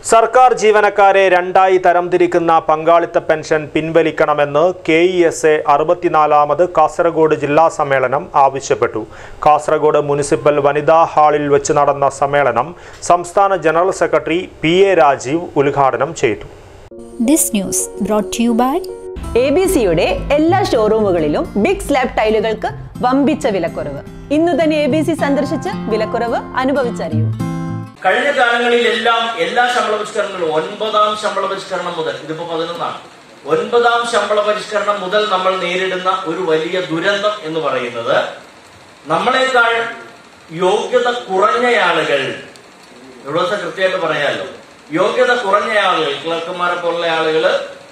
സർക്കാർ ജീവനക്കാരെ രണ്ടായി തരംതിരിക്കുന്ന പങ്കാളിത്ത പെൻഷൻ പിൻവലിക്കണമെന്ന് കെ ഇ എസ് എ അറുപത്തിനാലാമത് കാസർഗോഡ് ജില്ലാ സമ്മേളനം ആവശ്യപ്പെട്ടു കാസർഗോഡ് മുനിസിപ്പൽ വനിതാ ഹാളിൽ വെച്ച് നടന്ന സമ്മേളനം സംസ്ഥാന general secretary P A Rajeev ഉദ്ഘാടനം ചെയ്തു This news brought to you by A B സിയുടെ എല്ലാ ഷോറൂമുകളിലും ബിഗ് സ്ലാബ് ടൈലുകൾക്ക് വമ്പിച്ച വിലക്കുറവ് ഇന്നു തന്നെ എ ബി സി സന്ദർശിച്ച് വിലക്കുറവ് അനുഭവിച്ചറിയൂ കഴിഞ്ഞ കാലങ്ങളിലെല്ലാം എല്ലാ ശമ്പള പരിഷ്കരണങ്ങളും ഒൻപതാം ശമ്പള പരിഷ്കരണം മുതൽ ഇതിപ്പോ പതിനൊന്നാണ് ഒൻപതാം ശമ്പള പരിഷ്കരണം മുതൽ നമ്മൾ നേരിടുന്ന ഒരു വലിയ ദുരന്തം എന്ന് പറയുന്നത് നമ്മളെക്കാൾ യോഗ്യത കുറഞ്ഞ ആളുകൾ ഇവിടെ ദിവസം കൃത്യമായിട്ട് പറയാമല്ലോ യോഗ്യത കുറഞ്ഞ ആളുകൾ ക്ലർക്കന്മാരെ പോലുള്ള ആളുകള്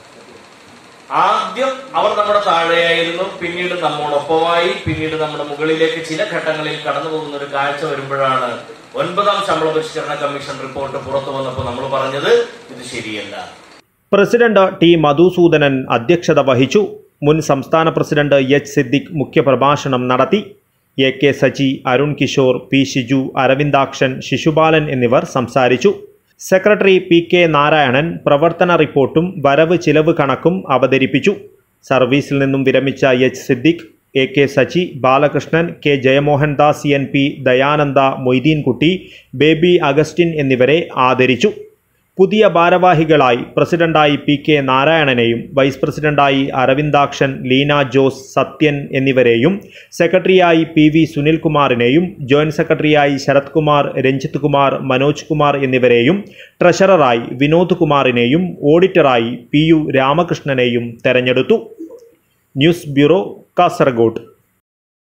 ആദ്യം അവർ നമ്മുടെ താഴെയായിരുന്നു പിന്നീട് നമ്മോടൊപ്പമായി പിന്നീട് നമ്മുടെ മുകളിലേക്ക് ചില ഘട്ടങ്ങളിൽ കടന്നു പോകുന്ന ഒരു കാഴ്ച വരുമ്പോഴാണ് ഒൻപതാം ശമ്പള പരിഷ്കരണ കമ്മീഷൻ റിപ്പോർട്ട് പുറത്തു വന്നപ്പോൾ നമ്മൾ പറഞ്ഞത് ഇത് ശരിയല്ല പ്രസിഡന്റ് ടി മധുസൂദനൻ അധ്യക്ഷത വഹിച്ചു മുൻ സംസ്ഥാന പ്രസിഡന്റ് എച്ച് സിദ്ദിഖ് മുഖ്യപ്രഭാഷണം നടത്തി A K Saji Arun Kishore P Shiju Aravindakshan Sisupalan എന്നിവർ സംസാരിച്ചു സെക്രട്ടറി പി കെ നാരായണൻ പ്രവർത്തന റിപ്പോർട്ടും വരവ് ചിലവ് കണക്കും അവതരിപ്പിച്ചു സർവീസിൽ നിന്നും വിരമിച്ച H Siddique A K Sachi Balakrishnan K Jayamohandas N P Dayananda Moideenkutty Baby Augustine എന്നിവരെ ആദരിച്ചു പുതിയ ഭാരവാഹികളായി പ്രസിഡന്റായി പി കെ നാരായണനെയും വൈസ് പ്രസിഡന്റായി അരവിന്ദാക്ഷൻ ലീന ജോസ് സത്യൻ എന്നിവരെയും സെക്രട്ടറിയായി പി വി സുനിൽകുമാറിനെയും ജോയിന്റ് സെക്രട്ടറിയായി ശരത് കുമാർ രഞ്ജിത്ത് കുമാർ മനോജ് കുമാർ എന്നിവരെയും ട്രഷററായി വിനോദ് കുമാറിനെയും ഓഡിറ്ററായി പി യു രാമകൃഷ്ണനെയും തെരഞ്ഞെടുത്തു ന്യൂസ് ബ്യൂറോ കാസർഗോഡ്